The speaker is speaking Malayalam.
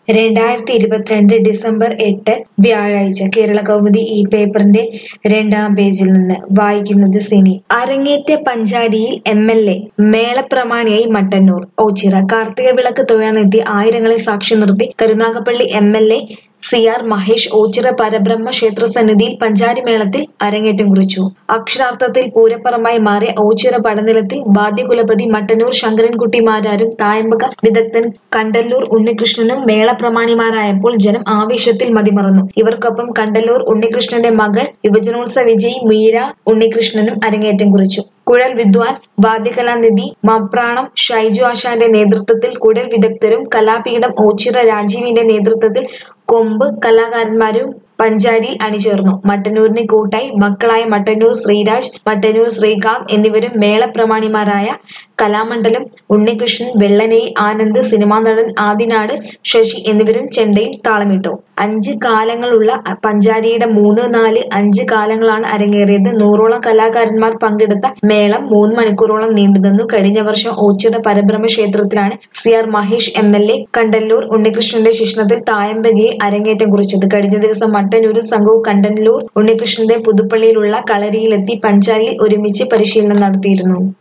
രണ്ടായിരത്തി ഇരുപത്തിരണ്ട് ഡിസംബർ എട്ട് വ്യാഴാഴ്ച കേരളകൗമുദി ഈ പേപ്പറിന്റെ രണ്ടാം പേജിൽ നിന്ന് വായിക്കുന്നത് സിനി അരങ്ങേറ്റ പഞ്ചാരിയിൽ എം എൽ എ മേളപ്രമാണിയായി മട്ടന്നൂർ ഓച്ചിറ കാർത്തിക വിളക്ക് തൊഴാനെത്തി ആയിരങ്ങളെ സാക്ഷി നിർത്തി Karunagappally M L A C R Mahesh Oachira Parabrahma ക്ഷേത്ര സന്നിധിയിൽ പഞ്ചാരി മേളത്തിൽ അരങ്ങേറ്റം കുറിച്ചു അക്ഷരാർത്ഥത്തിൽ പൂരപ്പറമ്പായി മാറിയ ഓച്ചിറ പടനിലത്തിൽ വാദ്യകുലപതി മട്ടന്നൂർ ശങ്കരൻകുട്ടിമാരാരും തായമ്പക വിദഗ്ധൻ കണ്ടല്ലൂർ ഉണ്ണികൃഷ്ണനും മേളപ്രമാണിമാരായപ്പോൾ ജനം ആവേശത്തിൽ മതിമറന്നു ഇവർക്കൊപ്പം കണ്ടല്ലൂർ ഉണ്ണികൃഷ്ണന്റെ മകൾ യുവജനോത്സവ വിജയി മീര ഉണ്ണികൃഷ്ണനും അരങ്ങേറ്റം കുറിച്ചു കുഴൽ വിദ്വാൻ വാദ്യകലാനിധി മപ്രാണം ഷൈജു ആശാന്റെ നേതൃത്വത്തിൽ കുഴൽ വിദഗ്ധരും കലാപീഠം ഓച്ചിറ രാജീവിന്റെ നേതൃത്വത്തിൽ കൊമ്പ് കലാകാരന്മാരും പഞ്ചാരിയിൽ അണിചേർന്നു മട്ടന്നൂരിന് കൂട്ടായി മക്കളായ മട്ടന്നൂർ ശ്രീരാജ് മട്ടന്നൂർ ശ്രീകാന്ത് എന്നിവരും മേളപ്രമാണിമാരായ കലാമണ്ഡലം ഉണ്ണികൃഷ്ണൻ വെള്ളനയി ആനന്ദ് സിനിമാ നടൻ ആദിനാട് ശശി എന്നിവരും ചെണ്ടയിൽ താളമിട്ടു അഞ്ച് കാലങ്ങളുള്ള പഞ്ചാരിയുടെ മൂന്ന് നാല് അഞ്ച് കാലങ്ങളാണ് അരങ്ങേറിയത് നൂറോളം കലാകാരന്മാർ പങ്കെടുത്ത മേളം മൂന്ന് മണിക്കൂറോളം നീണ്ടുനിന്നു കഴിഞ്ഞ വർഷം ഓച്ചിറ പരബ്രഹ്മ ക്ഷേത്രത്തിലാണ് C R Mahesh M L A Kandalloor ഉണ്ണികൃഷ്ണന്റെ ശിക്ഷണത്തിൽ തായമ്പകയെ അരങ്ങേറ്റം കുറിച്ചത് കഴിഞ്ഞ ദിവസം മട്ടന്നൂരും സംഘവും കണ്ടല്ലൂർ ഉണ്ണികൃഷ്ണന്റെ പുതുപ്പള്ളിയിലുള്ള കളരിയിലെത്തി പഞ്ചാരിയിൽ ഒരുമിച്ച് പരിശീലനം നടത്തിയിരുന്നു